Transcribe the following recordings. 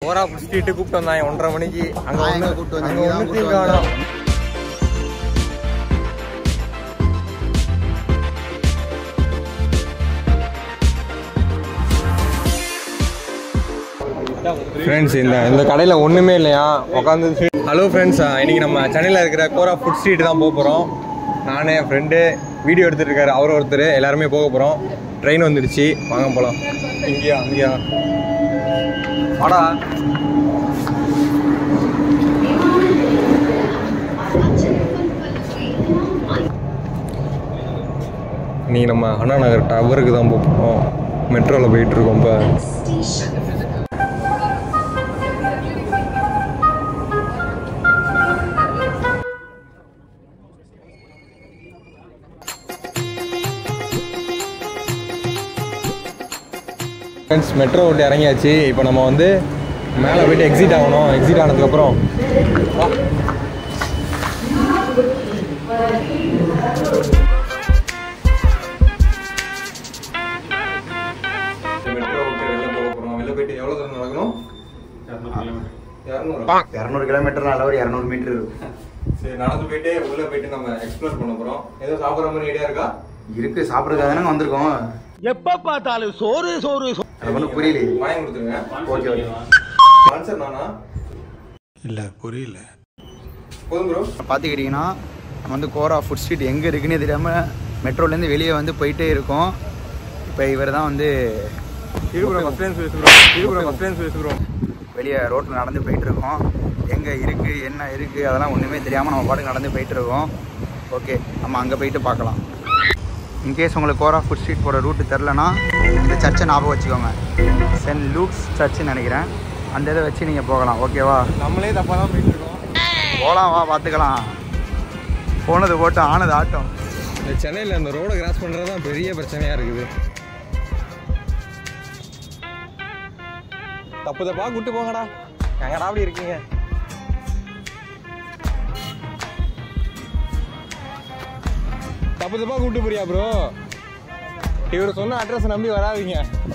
கோரா street கூப்பிட்டு வந்தாங்க ஒன்றரை மணிக்கு அங்க நான் எங்க ஒண்ணு கூப்பிட்டு வந்தேன்? அங்க நீ தான் ஒண்ணுத்தையும் கூப்பிட்டு காணோம் ஃப்ரெண்ட்ஸ் இந்த இந்த கடையில் ஒன்றுமே இல்லையா உட்காந்து ஹலோ ஃப்ரெண்ட்ஸ் இன்னைக்கு நம்ம சென்னையில் இருக்கிற கோரா ஃபுட் ஸ்ட்ரீட் தான் போக போகிறோம் நான் என் ஃப்ரெண்டு வீடியோ எடுத்துட்டு இருக்காரு அவர் ஒருத்தர் எல்லாருமே போக போகிறோம் ட்ரெயின் வந்துடுச்சு வாங்க போகலாம் இங்கேயா அங்கேயா வாடா இன்னைக்கு நம்ம அண்ணா நகர் டவருக்கு தான் போக போகிறோம் மெட்ரோவில் போயிட்டு இருக்கோம் இப்போ ஃப்ரெண்ட்ஸ் மெட்ரோ விட்டு இறங்கியாச்சு இப்போ நம்ம வந்து மேலே போயிட்டு எக்ஸிட் ஆகணும் எக்ஸிட் ஆனதுக்கப்புறம் வா. மெட்ரோ விட்டு வெளில போக போகிறோம் வெளில போயிட்டு எவ்வளோ தூரம் நடக்கணும் இரநூறு இரநூறு கிலோமீட்டர்னால ஒரு இரநூறு மீட்டர் இருக்கும் சரி நடந்து போயிட்டு உள்ள போயிட்டு நம்ம எக்ஸ்ப்ளோர் பண்ண போறோம் ஏதோ சாப்பிட்ற மாதிரி ஐடியா இருக்கா இருக்கு சாப்பிட்றதுக்காக தானே வந்திருக்கோம் எப்ப பார்த்தாலும் சோறு சோறு சோறு. எனக்கு ஒன்றும் புரியலையே வாங்கி கொடுத்துருங்க ஓகே ஓகே ஆன்சர் நானா இல்ல புரியல போதும் ப்ரோ பார்த்துக்கிட்டிங்கன்னா நம்ம வந்து கோரா ஃபுட் ஸ்ட்ரீட் எங்கே இருக்குன்னே தெரியாமல் மெட்ரோலேருந்து வெளியே வந்து போயிட்டே இருக்கோம் இப்போ இவர் தான் வந்து இரு ப்ரோ ஃபர்ஸ்ட் டைம் பேசு ப்ரோ இரு ப்ரோ ஃபர்ஸ்ட் டைம் பேசு ப்ரோ வெளியே ரோட்டில் நடந்து போயிட்டு இருக்கோம் எங்கே இருக்குது என்ன இருக்குது அதெல்லாம் ஒன்றுமே தெரியாமல் நம்ம பாட்டுக்கு நடந்து போயிட்டு இருக்கோம் ஓகே நம்ம அங்கே போயிட்டு பார்க்கலாம் இன்கேஸ் உங்களுக்கு கோரா ஃபுட் ஸ்ட்ரீட் போகிற ரூட்டு தெரிலனா இந்த சர்ச்சை ஞாபகம் வச்சுக்கோங்க சென்ட் லூக்ஸ் சர்ச்சுன்னு நினைக்கிறேன் அந்த இதை வச்சு நீங்கள் போகலாம் ஓகேவா நம்மளே தப்பா தான் போயிட்டு இருக்கோம் போகலாம் வா பார்த்துக்கலாம் போனது போட்டு ஆனது ஆட்டம் இந்த சென்னையில் இந்த ரோடை கிராஸ் பண்ணுறது தான் பெரிய பிரச்சனையா இருக்குது தப்பு தப்பா கூட்டு போங்கடா எங்கடா அப்படி இருக்கீங்க தப்பு தப்பா கூட்டு போறியா ப்ரோ இவர் சொன்ன அட்ரஸ் நம்பி வராதீங்க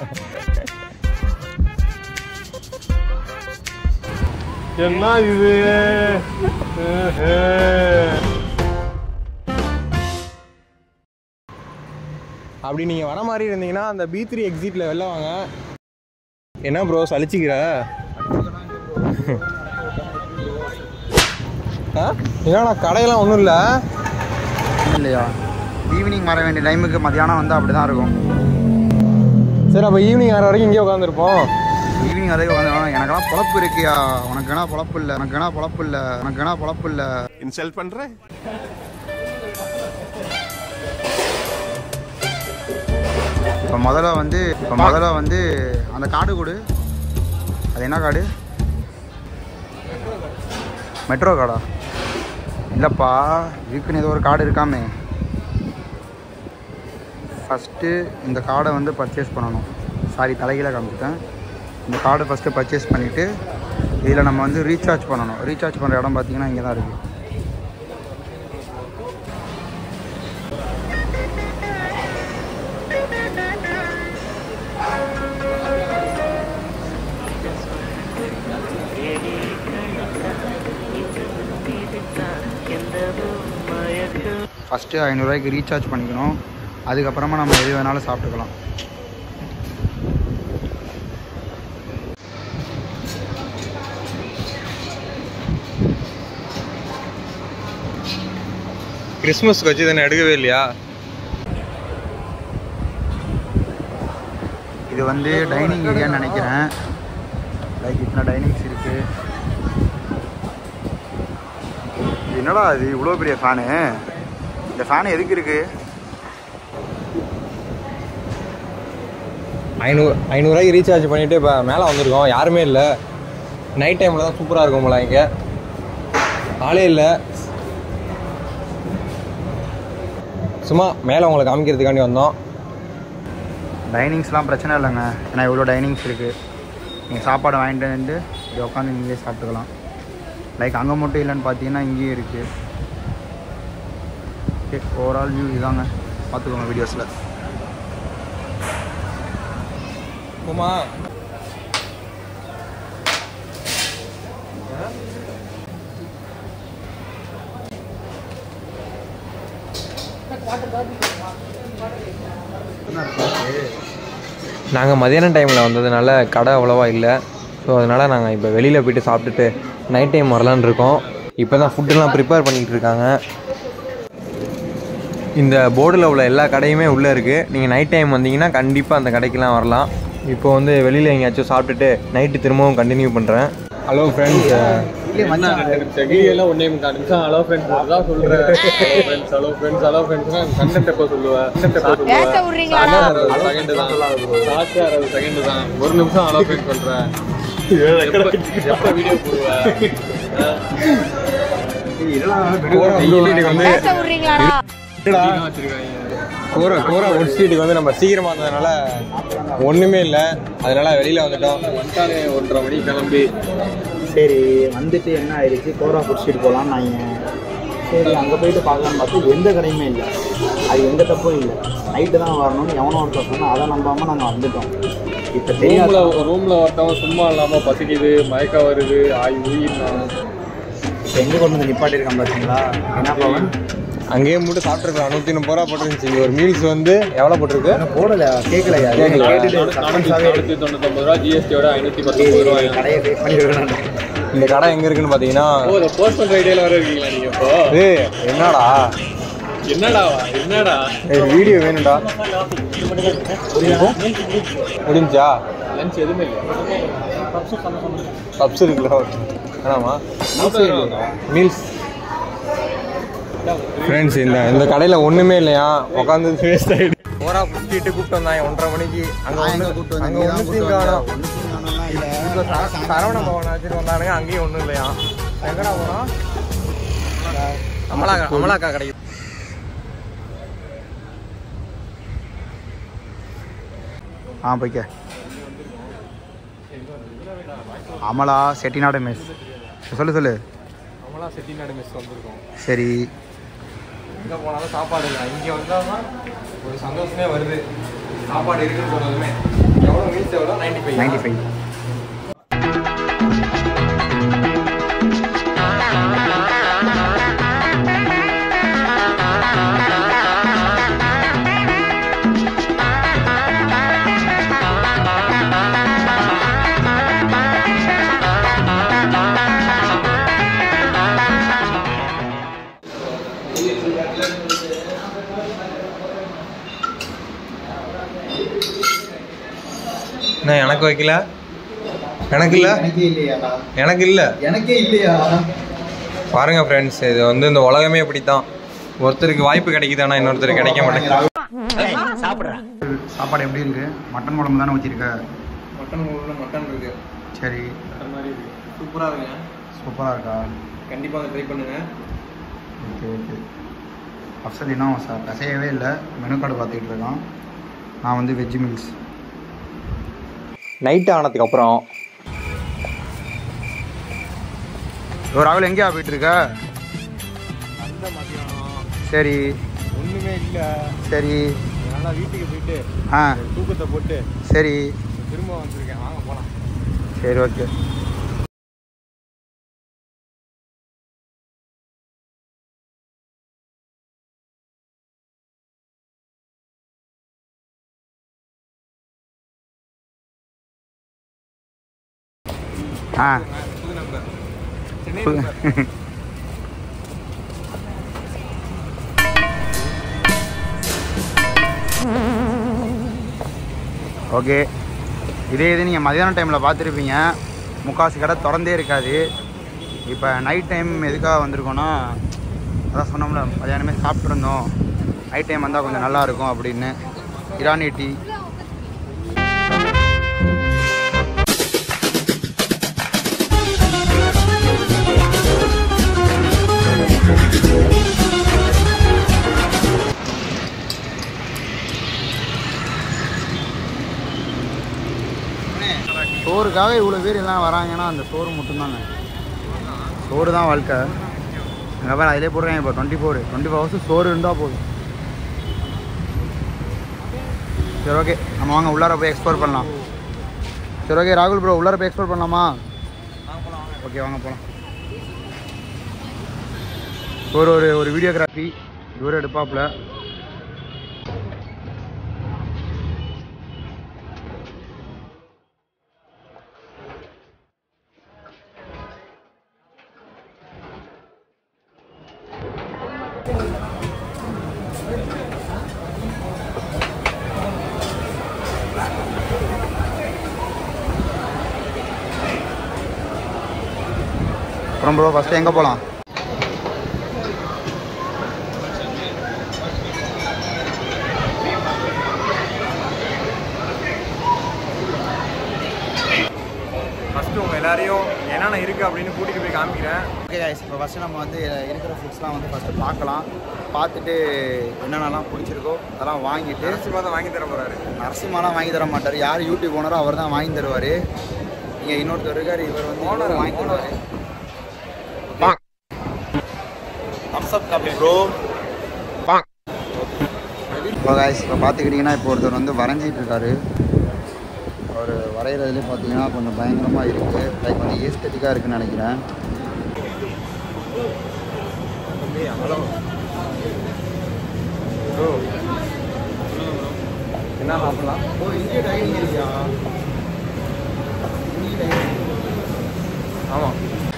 என்ன இது அப்படி நீங்கள் வர மாதிரி இருந்தீங்கன்னா அந்த பி த்ரீ எக்ஸிட்டில் வெளில வாங்க என்ன ப்ரோ சலிச்சிக்கிற ஆ என்னண்ணா கடையெல்லாம் ஒன்றும் இல்லை இல்லையா ஈவினிங் வர வேண்டிய டைமுக்கு மத்தியானம் வந்து அப்படி தான் இருக்கும் சரி அப்போ ஈவினிங் ஆறு வரைக்கும் இங்கே உட்காந்துருப்போம் ஈவினிங் வரைக்கும் வந்து எனக்கெல்லாம் பொழப்பு இருக்கியா உனக்குனா பொழப்பு இல்லை உனக்குனா பொழப்பு இல்லை உனக்குனா பொழப்பு இல்லை இன்சல்ட் பண்ற இப்போ முதல்ல வந்து இப்போ முதல்ல வந்து அந்த கார்டு கொடு அது என்ன கார்டு மெட்ரோ கார்டா இல்லைப்பா இதுக்குன்னு ஏதோ ஒரு கார்டு இருக்காமே ஃபஸ்ட்டு இந்த கார்டை வந்து பர்ச்சேஸ் பண்ணணும் சாரி தலைகீழ காமிச்சிட்டேன் இந்த கார்டை ஃபஸ்ட்டு பர்ச்சேஸ் பண்ணிவிட்டு இதில் நம்ம வந்து ரீசார்ஜ் பண்ணணும் ரீசார்ஜ் பண்ணுற இடம் பார்த்தீங்கன்னா இங்கே தான் இருக்குது ஃபஸ்ட்டு ஐநூறுரூவாய்க்கு ரீசார்ஜ் பண்ணிக்கணும் அதுக்கப்புறமா நம்ம எது வேணாலும் சாப்பிட்டுக்கலாம் கிறிஸ்மஸ்க்கு வச்சு தானே எடுக்கவே இல்லையா இது வந்து டைனிங் ஏரியான்னு நினைக்கிறேன் லைக் இத்தனை டைனிங்ஸ் இருக்குது இது என்னடா இது இவ்வளோ பெரிய ஃபேனு இந்த ஃபேன் எதுக்கு இருக்குது ஐநூறு ஐநூறுரூவாய்க்கு ரீசார்ஜ் பண்ணிவிட்டு இப்போ மேலே வந்திருக்கோம் யாருமே இல்லை நைட் டைமில் தான் சூப்பராக இருக்கும் போல இங்கே ஆளே இல்லை சும்மா மேலே உங்களை காமிக்கிறதுக்காண்டி வந்தோம் டைனிங்ஸ்லாம் பிரச்சனை இல்லைங்க ஏன்னா இவ்வளோ டைனிங்ஸ் இருக்குது நீங்கள் சாப்பாடு வாங்கிட்டு வந்து இங்கே உட்காந்து நீங்களே சாப்பிட்டுக்கலாம் லைக் அங்கே மட்டும் இல்லைன்னு பார்த்தீங்கன்னா இங்கேயும் இருக்குது ஓகே ஓவரால் வியூ இதாங்க பார்த்துக்கோங்க வீடியோஸில் போமா நாங்கள் மதியான டைமில் வந்ததுனால கடை அவ்வளோவா இல்லை ஸோ அதனால் நாங்கள் இப்போ வெளியில் போயிட்டு சாப்பிட்டுட்டு நைட் டைம் வரலான்னு இருக்கோம் இப்போ தான் ஃபுட்டெல்லாம் ப்ரிப்பேர் பண்ணிகிட்டு இருக்காங்க இந்த போர்டில் உள்ள எல்லா கடையுமே உள்ளே இருக்குது நீங்கள் நைட் டைம் வந்தீங்கன்னா கண்டிப்பாக அந்த கடைக்கெலாம் வரலாம் இப்போ வந்து வெளியில் எங்கேயாச்சும் சாப்பிட்டுட்டு நைட்டு திரும்பவும் கண்டினியூ பண்ணுறேன் ஹலோ ஃப்ரெண்ட்ஸ் வீடியோலாம் ஒன்னே முக்கால் நிமிஷம் ஹலோ ஃப்ரெண்ட்ஸ் தான் சொல்றேன் friends hello friends hello friends content எப்போ சொல்லுவேன் கண்டென்ட் எப்போ பேச விடுறீங்களா சொல்லுவேன் செகண்ட் தான் லாஸ்ட் அறுபது செகண்ட் தான் ஒரு நிமிஷம் ஹலோ ஃப்ரெண்ட்ஸ் சொல்றேன் எப்போ வீடியோ போடுவேன் வந்து பேச விடுறீங்களாடா வச்சிருக்காங்க கோரா கோரா ஃபுட் ஸ்ட்ரீட்டுக்கு வந்து நம்ம சீக்கிரமாக வந்ததுனால ஒன்றுமே இல்லை அதனால வெளியில் வந்துட்டோம் வந்துட்டானே ஒன்றரை மணி கிளம்பி சரி வந்துட்டு என்ன ஆயிடுச்சு கோரா ஃபுட் ஸ்ட்ரீட் போகலான்னு நான் சரி அங்கே போயிட்டு பார்க்கலான்னு பார்த்து எந்த கடையுமே இல்லை அது எந்த தப்பும் இல்லை நைட்டு தான் வரணும்னு எவனோ ஒருத்தர் சொன்னா அதை நம்பாமல் நாங்கள் வந்துட்டோம் இப்போ ரூம்ல தெரியாது ரூம்ல ஒருத்தவன் சும்மா இல்லாம பசிக்குது மயக்கம் வருது ஆய் உயிர் இப்போ எங்கே கொண்டு வந்து நிப்பாட்டியிருக்கான் பார்த்தீங்களா என்ன பவன் அங்கேயே மட்டும் சாப்பிட்ருக்கலாம் நூற்றி முப்பது ரூபா போட்டுருந்துச்சு இங்க ஒரு மீல்ஸ் வந்து எவ்வளோ போட்டிருக்கு இன்னும் போடலை கேட்கலையா கேட்கல. கேட்டுட்டு சஸ்பென்ஸாகவே இருக்கு நானூத்தி தொண்ணூத்தொம்பது ரூபா ஜிஎஸ்டியோட ஐநூத்தி பத்தொன்பது ரூபாய் கடையை பே பண்ணிடுவேன் இந்த கடை எங்கே இருக்குன்னு பார்த்தீங்கன்னா ஓ இந்த போஸ்ட் பண்ற ஐடியால வர இருக்கீங்களா நீங்க இப்போ ஏய் என்னடா என்னடா என்னடா ஏய் வீடியோ வேணும்டா முடிஞ்சா லஞ்ச் எதுவுமே இல்லையா பப்ஸ் இருக்குல்ல வேணாமா மீல்ஸ் ஃப்ரெண்ட்ஸ் இந்த இந்த கடையில் ஒன்றுமே இல்லையா உட்காந்து வேஸ்ட் ஆகிடு போரா புட்டிட்டு கூப்பிட்டு வந்தாங்க ஒன்றரை மணிக்கு அங்கே ஒன்று அங்கே ஒன்று காணும் இங்கே சரவண பவன் வச்சுட்டு வந்தானுங்க அங்கேயும் ஒன்றும் இல்லையா எங்கடா போனோம் அமலாக்கா அமலாக்கா கிடைக்கும் ஆ போய்க்க அமலா செட்டிநாடு மெஸ் சொல்லு சொல்லு அமலா செட்டிநாடு மிஸ் வந்திருக்கோம் சரி எங்கே போனாலும் சாப்பாடு இல்லை இங்கே வந்தால் தான் ஒரு சந்தோஷமே வருது சாப்பாடு இருக்குன்னு சொன்னதுமே எவ்வளோ மீல்ஸ் எவ்வளோ நைன்டி ஃபைவ் நைன்டி ஃபைவ் என்ன எனக்கு வைக்கல எனக்கு இல்லை எனக்கே இல்லையாடா எனக்கு இல்லை எனக்கே இல்லையா பாருங்க ஃப்ரெண்ட்ஸ் இது வந்து இந்த உலகமே இப்படி தான் ஒருத்தருக்கு வாய்ப்பு கிடைக்குது ஆனால் இன்னொருத்தருக்கு கிடைக்க மாட்டேங்குது சாப்பாடு எப்படி இருக்கு மட்டன் குழம்பு தானே வச்சிருக்க மட்டன் உள்ள மட்டன் இருக்கு சரி மட்டன் மாதிரி இருக்கு சூப்பராக இருக்குங்க சூப்பராக இருக்கா கண்டிப்பாக அதை ட்ரை பண்ணுங்க ஓகே ஓகே அப்சல் இன்னும் ச கசையவே இல்லை மெனு கார்டு பார்த்துக்கிட்டு இருக்கான் நான் வந்து வெஜ் மீல்ஸ் நைட் ஆனதுக்கு அப்புறம் ஒரு ராகுல் எங்கேயா போயிட்டு இருக்க அந்த மதியானம் சரி ஒன்றுமே இல்லை சரி அதனால் வீட்டுக்கு போயிட்டு ஆ தூக்கத்தை போட்டு சரி திரும்ப வந்திருக்கேன் வாங்க போகலாம் சரி ஓகே ஆ புது நம்பர் புது- ஓகே இதே இது நீங்கள் மதியான டைமில் பார்த்துருப்பீங்க முக்காசு கடை திறந்தே இருக்காது இப்போ நைட் டைம் எதுக்காக வந்திருக்கோன்னா அதான் சொன்னோம்ல மதியானமே சாப்பிட்ருந்தோம் நைட் டைம் வந்தால் கொஞ்சம் நல்லா இருக்கும் அப்படின்னு இரானி டீ சோறுக்காக இவ்வளோ பேர் எல்லாம் வராங்கன்னா அந்த சோறு மட்டும்தாங்க சோறு தான் வாழ்க்கை அங்கே பேர் அதிலே போடுறேன் இப்போ twenty four twenty four hours சோறு இருந்தால் போதும் சரி ஓகே நம்ம வாங்க உள்ளார போய் எக்ஸ்ப்ளோர் பண்ணலாம் சரி ஓகே ராகுல் ப்ரோ உள்ளார போய் எக்ஸ்ப்ளோர் பண்ணலாமா ஓகே வாங்க போகலாம் ஒரு ஒரு ஒரு வீடியோகிராஃபி இவரு எடுப்பாப்புல அப்புறம் ப்ரோ ஃபஸ்ட்டு எங்கே போகலாம் ஃபஸ்ட்டு உங்கள் எல்லாரையும் என்னென்ன இருக்குது அப்படின்னு கூட்டிகிட்டு போய் காமிக்கிறேன் ஓகே guys இப்போ ஃபஸ்ட்டு நம்ம வந்து இருக்கிற ஃபுட்ஸ்லாம் வந்து ஃபஸ்ட்டு பார்க்கலாம் பார்த்துட்டு என்னென்னலாம் பிடிச்சிருக்கோ அதெல்லாம் வாங்கிட்டு நினச்சி தான் வாங்கி தர போகிறாரு நரசிம்மாலாம் வாங்கி தர மாட்டார் யார் யூடியூப் ஓனரோ அவர் தான் வாங்கி தருவார் இங்கே இன்னொருத்தர் இருக்கார் இவர் வந்து Owner, இவரு வாங்கி owner. தருவார் தம்ஸ்அப் காப்பி ப்ரோ இப்போ காய்ஸ் இப்போ பார்த்துக்கிட்டிங்கன்னா இப்போ ஒருத்தர் வந்து வரைஞ்சிட்டு இருக்காரு அவர் வரைகிறதுலேயே பார்த்தீங்கன்னா கொஞ்சம் பயங்கரமாக இருக்குது லைக் வந்து ஏஸ்தட்டிக்காக இருக்குன்னு நினைக்கிறேன் ஹலோ ப்ரோ என்ன சாப்பிடலாம் ஓ இங்கே டைனிங் இருக்கியா ஆமாம்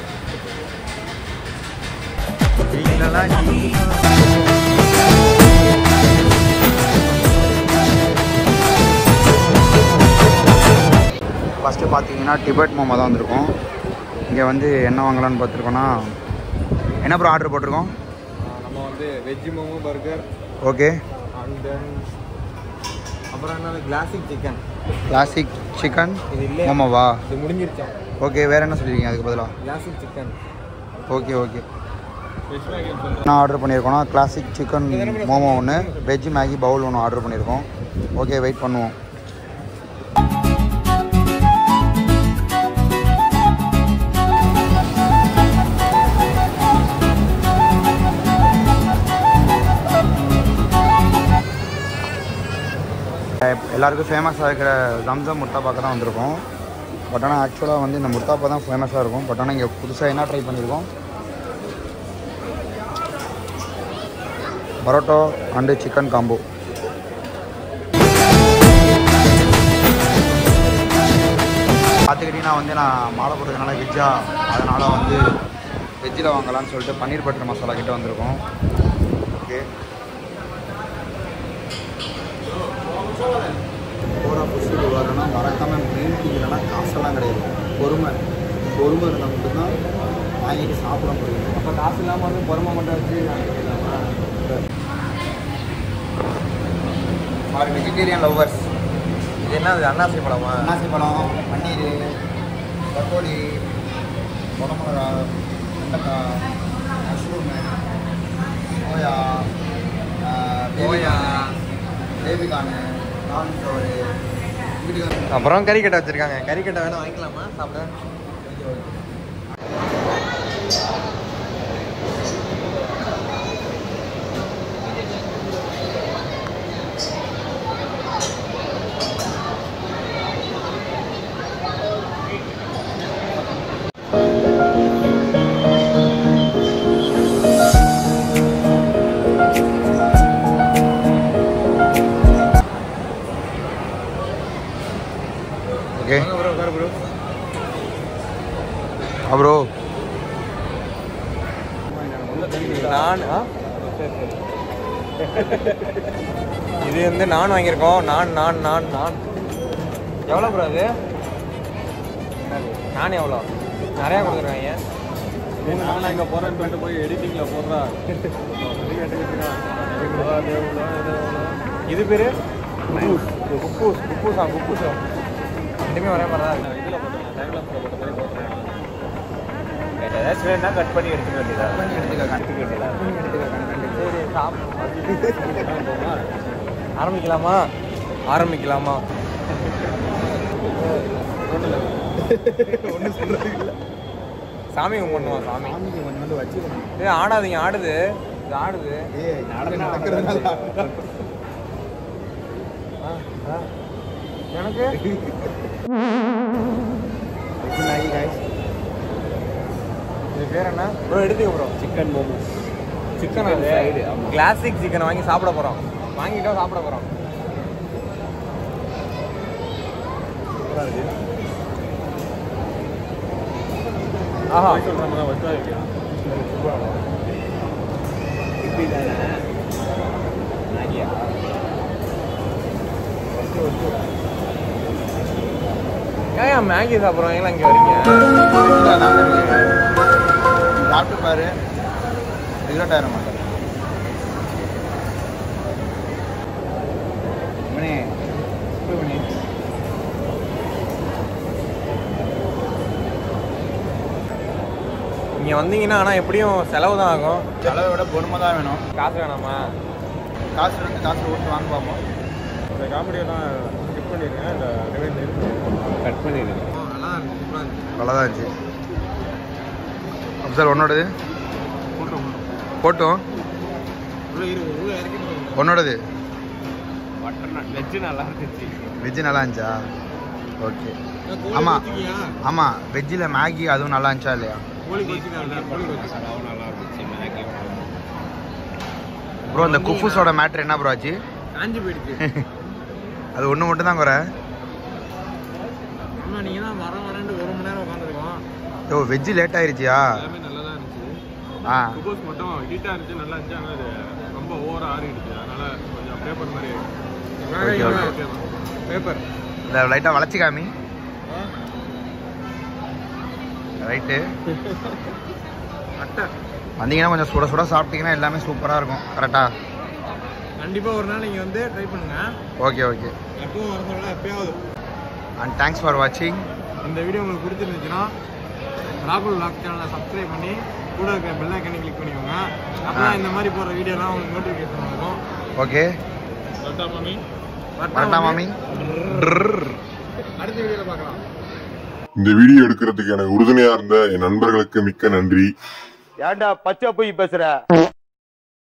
ஃபஸ்ட்டு பார்த்தீங்கன்னா டிபெட் மோமோ தான் வந்திருக்கோம் இங்கே வந்து என்ன வாங்கலாம்னு பார்த்துருக்கோன்னா என்ன ப்ரோ ஆர்டர் போட்டிருக்கோம் நம்ம வந்து veg momo burger okay and then அப்புறம் என்ன கிளாசிக் சிக்கன் கிளாசிக் சிக்கன் இது இல்லையா மோமோவா இது முடிஞ்சிருச்சா ஓகே வேறு என்ன சொல்லியிருக்கீங்க அதுக்கு பதிலாக கிளாசிக் சிக்கன் ஓகே ஓகே என்ன ஆர்டர் பண்ணியிருக்கோம்னா கிளாசிக் சிக்கன் மோமோ ஒன்று வெஜ் மேகி பவுல் ஒன்று ஆர்டர் பண்ணியிருக்கோம் ஓகே வெயிட் பண்ணுவோம் எல்லாருக்கும் ஃபேமஸாக இருக்கிற ஜம்சம் முர்த்தாபாக்க தான் வந்திருக்கோம் பட் ஆனால் ஆக்சுவலாக வந்து இந்த முர்த்தாப்பா தான் ஃபேமஸாக இருக்கும் பட் ஆனால் இங்கே புதுசாக என்ன ட்ரை பண்ணியிருக்கோம் பரோட்டோ அண்டு சிக்கன் காம்போ பார்த்துக்கிட்டிங்கன்னா வந்து நான் மாலை போடுறதுனால வெஜ்ஜா அதனால் வந்து வெஜ்ஜில் வாங்கலாம்னு சொல்லிட்டு பன்னீர் பட்டர் மசாலா கிட்ட வந்திருக்கோம் ஓகே போகிற புதுசுக்கு வரணும்னா மறக்காமல் மெயின் இல்லைன்னா காசெல்லாம் கிடையாது பொறுமை பொறுமை இருந்தால் மட்டும்தான் வாங்கிட்டு சாப்பிட முடியும் அப்போ காசு இல்லாமல் வந்து பொறுமை மட்டும் வச்சு ஃபார் வெஜிடேரியன் லவ்வர்ஸ் இது என்ன இது அன்னாசி பழமா அன்னாசி பழம் பன்னீர் பக்கோலி குடமிளகா வெண்டைக்காய் mushroom soya soya. Baby corn cornflour இப்படி அப்புறம் கறிக்கட்டை வச்சிருக்காங்க கறிக்கட்டை வேணா வாங்கிக்கலாமா சாப்பிட ஓகே ப்ரோ உட்காரு ப்ரோ ப்ரோ நான் ஆ? இது வந்து நான் வாங்கியிருக்கோம் நான் நான் நான் நான் எவ்வளோ ப்ரோ அது நான் எவ்வளோ நிறையா கொடுத்துருக்காங்க நான் இங்கே போகிறேன்னு சொல்லிட்டு போய் எடிட்டிங்கில் போடுறா இது பேர் குப்பூஸ் குப்பூஸா குப்பூஸா ரெண்டுமே ஒரே மாதிரி தான் இருக்கு இதில் போட்டுருக்கேன் டைம்லாப்ஸில் போட்ட மாதிரி போட்டுருக்கேன் ஏதாச்சும் வேணா கட் பண்ணி எடுத்துக்க வேண்டியதா பண்ணி எடுத்துக்க சரி சாப்பிட்டு ஆரம்பிக்கலாமா ஆரம்பிக்கலாமா ஒன்றும் சொல்றது இல்லை சாமி கும்பிடணுமா சாமி வந்து வச்சுக்கணும் ஏ ஆடாதீங்க ஆடுது இது ஆடுது ஏய் நடக்கிறதுனால ஆ, ஆ. எனக்கு மேகி காய்ஸ் இது பேர் என்ன ப்ரோ எடுத்துக்க ப்ரோ சிக்கன் மோமோஸ் சிக்கன் அது கிளாசிக் சிக்கனை வாங்கி சாப்பிட போகிறோம் வாங்கிட்டோம் சாப்பிட போகிறோம் ஆஹா சொல்கிற மாதிரி வச்சா வைக்கலாம் ஏன் மேகி சாப்பிட்றவங்களாம் இங்கே வரீங்க சாப்பிட்டு பாரு ரிக்ரெட் ஆயிட மாட்டேன் மணி two minutes. இங்கே வந்தீங்கன்னா ஆனால் எப்படியும் செலவு தான் ஆகும் செலவை விட பொறுமை தான் வேணும் காசு வேணாமா காசு இருக்கு காசு கொடுத்து வாங்க பார்ப்போம் இந்த காமெடியெல்லாம் ஸ்கிப் பண்ணிடுங்க இந்த ரிவைண்ட் கட் பண்ணிடுங்க நல்லா தான் இருந்துச்சு சார் உன்னோடது போட்டோம் உன்னோடது வெஜ்ஜு நல்லா இருந்துச்சு வெஜ்ஜு நல்லா இருந்துச்சா ஓகே ஆமாம் ஆமாம் வெஜ்ஜில் மேகி அதுவும் நல்லா இருந்துச்சா இல்லையா ப்ரோ இந்த குஃபூஸோட மேட்ரு என்ன ப்ரோ ஆச்சு காஞ்சி போயிடுச்சு அது ஒன்று மட்டும் தான் குறை ஆமாம் நீங்கள் தான் வர வரேன்ட்டு ஒரு மணி நேரம் உட்காந்துருக்கோம் ஓ வெஜ்ஜு லேட் ஆயிருச்சியா எல்லாமே நல்லா தான் இருந்துச்சு ஆ குபோஸ் மட்டும் ஹீட்டாக இருந்துச்சு நல்லா இருந்துச்சு ஆனால் அது ரொம்ப ஓவராக ஆறிடுச்சு அதனால கொஞ்சம் பேப்பர் மாதிரி ஓகே ஓகே ஓகே தான் பேப்பர் இந்த லைட்டாக வளைச்சி காமி ரைட்டு அட்டை வந்தீங்கன்னா கொஞ்சம் சுட சுட சாப்பிட்டீங்கன்னா எல்லாமே சூப்பராக இருக்கும் கரெக்டாக கண்டிப்பாக ஒரு நாள் நீங்கள் வந்து ட்ரை பண்ணுங்க ஓகே ஓகே எப்பவும் வர சொல்லலாம் எப்பயாவது அண்ட் தேங்க்ஸ் ஃபார் வாட்சிங் இந்த வீடியோ உங்களுக்கு பிடிச்சிருந்துச்சுன்னா ராகுல் லாக் சேனலை சப்ஸ்கிரைப் பண்ணி கூட இருக்கிற பெல் ஐக்கனை கிளிக் பண்ணிக்கோங்க அப்பதான் இந்த மாதிரி போகிற வீடியோலாம் உங்களுக்கு நோட்டிஃபிகேஷன் வரும் ஓகே கரெக்டாக மாமி வரட்டா மாமி அடுத்த வீடியோவில் பார்க்கலாம் இந்த வீடியோ எடுக்கிறதுக்கு எனக்கு உறுதுணையா இருந்த என் நண்பர்களுக்கு மிக்க நன்றி ஏன்டா பச்சை போய் பேசுற